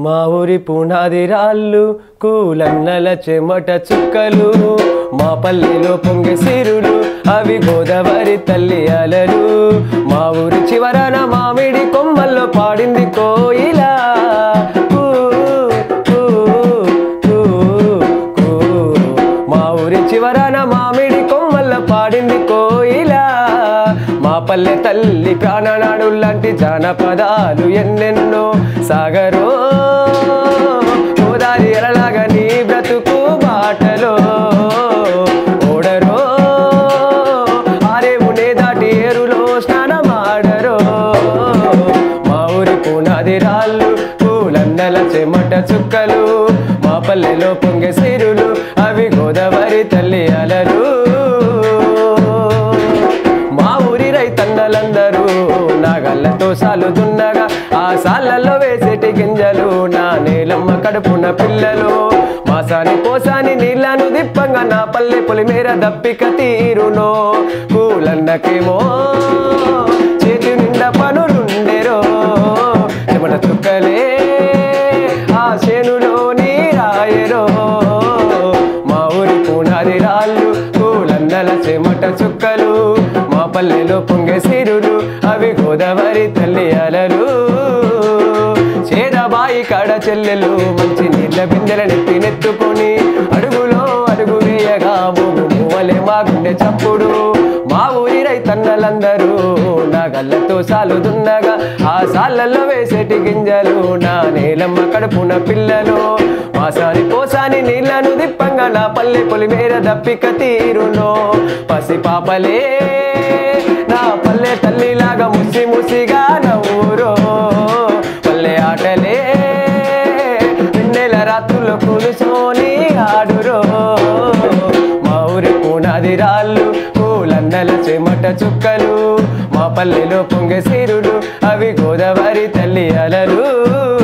మా ఊరి పునాది రాళ్ళు కూలన్నల చెమట చుక్కలు మా పల్లెలో పొంగే సిరులు అవి గోదావరి తల్లి అలలు మా ఊరి చివరన మామిడి కొమ్మల్లో పాడింది కోయిలా కూ, కూ, కూ, కూ. మా ఊరి చివరన మామిడి కొమ్మల్లో పాడింది కోయిలా మా పల్లె తల్లి ప్రాణనాడు లాంటి జానపదాలు ఎన్నెన్నో సాగరో గోదారి ఎరలాగా నీ బ్రతుకు బాటలో ఓడరో ఆరేమునే దాటి ఏరులో స్నానమాడరో మా ఊరి పునాది రాళ్ళు పూలన్నల చెమట చుక్కలు మా పల్లెలో పొంగే సిరులు అవి గోదావరి తల్లి అలలు మా ఊరి రైతన్నలందరూ నాగళ్ళతో సాలుతున్నగా ఆ సాళ్ళల్లో వేసేటి గింజలు నా నేలమ్మ కడుపున పిల్లలు మాసాని పోసాని నీళ్ళను దిప్పంగా నా పల్లె పొలిమేర దప్పిక తీరునో కూలన్నకేమో చేతి నిండా పనులుండెరో చెమట చుక్కలే ఆ చేనులో నీరాయరో మా ఊరి పునాది రాళ్ళు పూలన్నల చెమట చుక్కలు మా పల్లెలో పొంగే సిరులు అవి గోదావరి తల్లి అలలు చేదబాయి కాడ చెల్లెలు మంచి నీళ్ళ బిందెల నెత్తి నెత్తుకొని అడుగులో అడుగు వేయగా మూగు మూవలే మా గుండె చప్పుడు మా ఊరి రైతన్నలందరూ నా గల్లతో సాలుదున్నగా ఆ సాళ్ళల్లో వేసేటి గింజలు నా నేలమ్మ కడుపున పిల్లలు మాసాని పోసాని నీళ్ళను దిప్పంగా నా పల్లె పొలిమేర దప్పిక తీరునో పసి పాపలే నా పల్లె తల్లిలాగా ముసి ముసిగా నవ్వురో పల్లె ఆటలే వెన్నెల రాత్రులు కూలుసోని ఆడురో మా ఊరి పునాది రాళ్ళు పూలన్నల చెమట చుక్కలు మా పల్లెలో పొంగే సిరులు అవి గోదావరి తల్లి అలలు